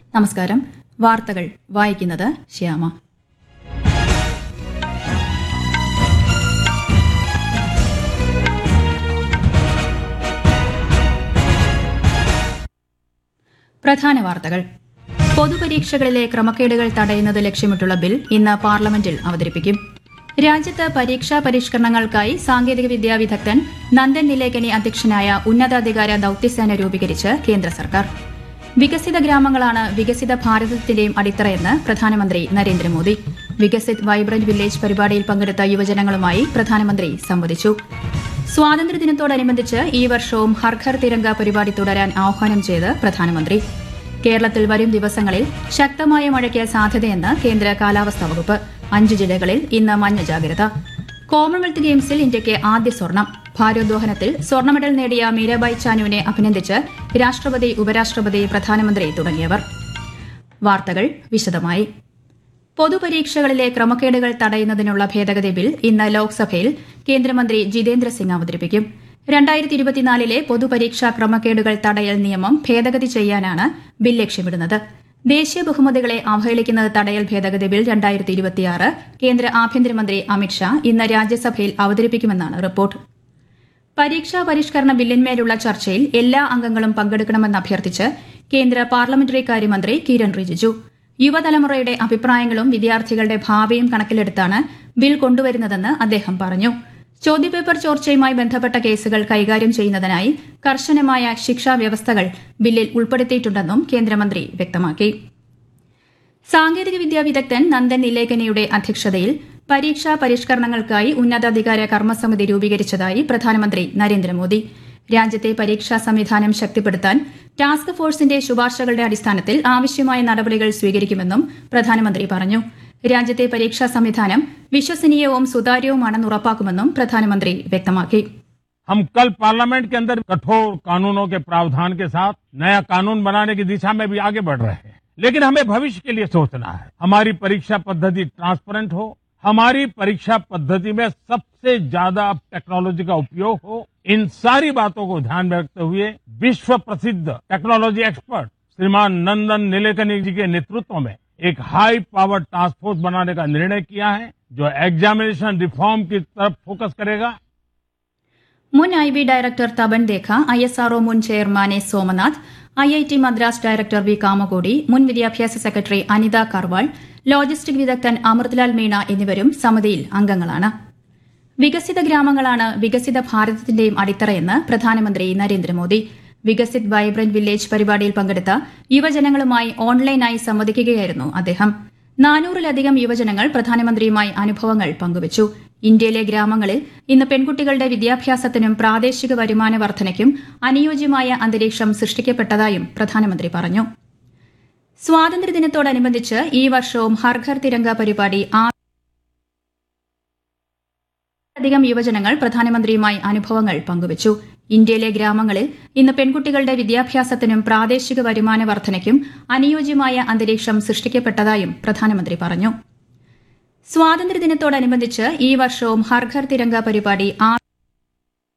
നമസ്കാരം വാർത്തകൾ വായിക്കുന്നത് ശ്യാമ പ്രധാന വാർത്തകൾ പൊതുപരീക്ഷകളിലെ ക്രമക്കേടുകൾ തടയുന്നത് ലക്ഷ്യമിട്ടുള്ള ബിൽ ഇന്ന് പാർലമെന്റിൽ അവതരിപ്പിക്കും രാജ്യത്ത് പരീക്ഷാ പരിഷ്കരണങ്ങൾക്കായി സാങ്കേതികവിദ്യാ വിദഗ്ധൻ നന്ദൻ നിലേക്കനി അധ്യക്ഷനായ ഉന്നതാധികാര ദൌത്യസേന രൂപീകരിച്ച് കേന്ദ്ര സർക്കാർ വികസിത ഗ്രാമങ്ങളാണ് വികസിത ഭാരതത്തിന്റെയും അടിത്തറയെന്ന് പ്രധാനമന്ത്രി നരേന്ദ്രമോദി വികസിത് വൈബ്രന്റ് വില്ലേജ് പരിപാടിയിൽ പങ്കെടുത്ത യുവജനങ്ങളുമായി പ്രധാനമന്ത്രി സംവദിച്ചു സ്വാതന്ത്ര്യദിനത്തോടനുബന്ധിച്ച് ഈ വർഷവും ഹർ ഘർ തിരങ്ക പരിപാടി തുടരാൻ ആഹ്വാനം ചെയ്ത് പ്രധാനമന്ത്രി കേരളത്തിൽ വരും ദിവസങ്ങളിൽ ശക്തമായ മഴയ്ക്ക് സാധ്യതയെന്ന് കേന്ദ്ര കാലാവസ്ഥാ വകുപ്പ് അഞ്ച് ജില്ലകളിൽ ഇന്ന് മഞ്ഞ ജാഗ്രത കോമൺവെൽത്ത് ഗെയിംസിൽ ഇന്ത്യയ്ക്ക് ആദ്യ സ്വർണം ഭാരോദ്വഹനത്തിൽ സ്വർണ്ണ മെഡൽ നേടിയ മീരാബായ് ചാനുവിനെ അഭിനന്ദിച്ച് രാഷ്ട്രപതി ഉപരാഷ്ട്രപതി പ്രധാനമന്ത്രി തുടങ്ങിയവർ വാർത്തകൾ വിശദമായി പൊതുപരീക്ഷകളിലെ ക്രമക്കേടുകൾ തടയുന്നതിനുള്ള ഭേദഗതി ബിൽ ഇന്ന് ലോക്സഭയിൽ കേന്ദ്രമന്ത്രി ജിതേന്ദ്ര സിംഗ് അവതരിപ്പിക്കും രണ്ടായിരത്തി ഇരുപത്തിനാലിലെ പൊതുപരീക്ഷാ ക്രമക്കേടുകൾ തടയൽ നിയമം ഭേദഗതി ചെയ്യാനാണ് ബിൽ ലക്ഷ്യമിടുന്നത് ദേശീയ ബഹുമതികളെ അവഹേളിക്കുന്നത് തടയൽ ഭേദഗതി ബിൽ രണ്ടായിരത്തി ഇരുപത്തിയാറ് കേന്ദ്ര ആഭ്യന്തരമന്ത്രി അമിത്ഷാ ഇന്ന് രാജ്യസഭയിൽ അവതരിപ്പിക്കുമെന്നാണ് റിപ്പോർട്ട് പരീക്ഷാ പരിഷ്കരണ ബില്ലിന്മേലുള്ള ചർച്ചയിൽ എല്ലാ അംഗങ്ങളും പങ്കെടുക്കണമെന്ന് അഭ്യർത്ഥിച്ച് കേന്ദ്ര പാർലമെന്ററി കാര്യമന്ത്രി കിരൺ റിജിജു യുവതലമുറയുടെ അഭിപ്രായങ്ങളും വിദ്യാർത്ഥികളുടെ ഭാവിയും കണക്കിലെടുത്താണ് ബിൽ കൊണ്ടുവരുന്നതെന്ന് അദ്ദേഹം പറഞ്ഞു ചോദ്യപേപ്പർ ചോർച്ചയുമായി ബന്ധപ്പെട്ട കേസുകൾ കൈകാര്യം ചെയ്യുന്നതിനായി കർശനമായ ശിക്ഷാ വ്യവസ്ഥകൾ ബില്ലിൽ ഉൾപ്പെടുത്തിയിട്ടുണ്ടെന്നും കേന്ദ്രമന്ത്രി വ്യക്തമാക്കി സാങ്കേതികവിദ്യാ വിദഗ്ധൻ നന്ദൻ നിലേക്കനിയുടെ അധ്യക്ഷതയിൽ പരീക്ഷാ പരിഷ്കരണങ്ങൾക്കായി ഉന്നതാധികാര കർമ്മസമിതി രൂപീകരിച്ചതായി പ്രധാനമന്ത്രി നരേന്ദ്രമോദി രാജ്യത്തെ പരീക്ഷാ സംവിധാനം ശക്തിപ്പെടുത്താൻ ടാസ്ക് ഫോഴ്സിന്റെ ശുപാർശകളുടെ അടിസ്ഥാനത്തിൽ ആവശ്യമായ നടപടികൾ സ്വീകരിക്കുമെന്നും പ്രധാനമന്ത്രി പറഞ്ഞു രാജ്യത്തെ പരീക്ഷാ സംവിധാനം വിശ്വസനീയവും സുതാര്യവുമാണെന്ന് ഉറപ്പാക്കുമെന്നും പ്രധാനമന്ത്രി വ്യക്തമാക്കി हम कल पार्लियामेंट के अंदर कठोर कानूनों के प्रावधान के साथ नया कानून बनाने की दिशा में भी आगे बढ़ रहे हैं लेकिन हमें भविष्य के लिए सोचना है हमारी परीक्षा पद्धति ट्रांसपेरेंट हो हमारी परीक्षा पद्धति में सबसे ज्यादा टेक्नोलॉजी का उपयोग हो इन सारी बातों को ध्यान में रखते हुए विश्व प्रसिद्ध टेक्नोलॉजी एक्सपर्ट श्रीमान नंदन नीलेकनी जी के नेतृत्व में एक हाई पावर टास्क फोर्स बनाने का निर्णय किया है जो एग्जामिनेशन रिफॉर्म की तरफ फोकस करेगा മുൻ I B director Tapan Deka I S R O മുൻ chairman S Somanath I I T Madras director V Kamakoti മുൻ വിദ്യാഭ്യാസ സെക്രട്ടറി അനിത കർവാൾ ലോജിസ്റ്റിക് വിദഗ്ധൻ അമൃത്ലാൽ മീണ എന്നിവരും സമിതിയിൽ അംഗങ്ങളാണ് വികസിത ഗ്രാമങ്ങളാണ് വികസിത ഭാരതത്തിന്റെയും അടിത്തറയെന്ന് പ്രധാനമന്ത്രി നരേന്ദ്രമോദി വികസിത് വൈബ്രന്റ് വില്ലേജ് പരിപാടിയിൽ പങ്കെടുത്ത യുവജനങ്ങളുമായി ഓൺലൈനായി സംവദിക്കുകയായിരുന്നു അദ്ദേഹം നാനൂറിലധികം യുവജനങ്ങൾ പ്രധാനമന്ത്രിയുമായി അനുഭവങ്ങൾ പങ്കുവച്ചു ഇന്ത്യയിലെ ഗ്രാമങ്ങളിൽ ഇന്ന് പെൺകുട്ടികളുടെ വിദ്യാഭ്യാസത്തിനും പ്രാദേശിക വരുമാന വർധനയ്ക്കും അനുയോജ്യമായ അന്തരീക്ഷം സൃഷ്ടിക്കപ്പെട്ടതായും പ്രധാനമന്ത്രി പറഞ്ഞു സ്വാതന്ത്ര്യദിനത്തോടനുബന്ധിച്ച് ഈ വർഷവും ഹർ ഘർ തിരങ്ക പരിപാടി അധികം യുവജനങ്ങൾ പ്രധാനമന്ത്രിയുമായി അനുഭവങ്ങൾ പങ്കുവച്ചു ഇന്ത്യയിലെ ഗ്രാമങ്ങളിൽ ഇന്ന് പെൺകുട്ടികളുടെ വിദ്യാഭ്യാസത്തിനും പ്രാദേശിക വരുമാന വർധനയ്ക്കും അനുയോജ്യമായ അന്തരീക്ഷം സൃഷ്ടിക്കപ്പെട്ടതായും പ്രധാനമന്ത്രി പറഞ്ഞു സ്വാതന്ത്ര്യദിനത്തോടനുബന്ധിച്ച് ഈ വർഷവും ഹർ ഘർ തിരങ്ക പരിപാടി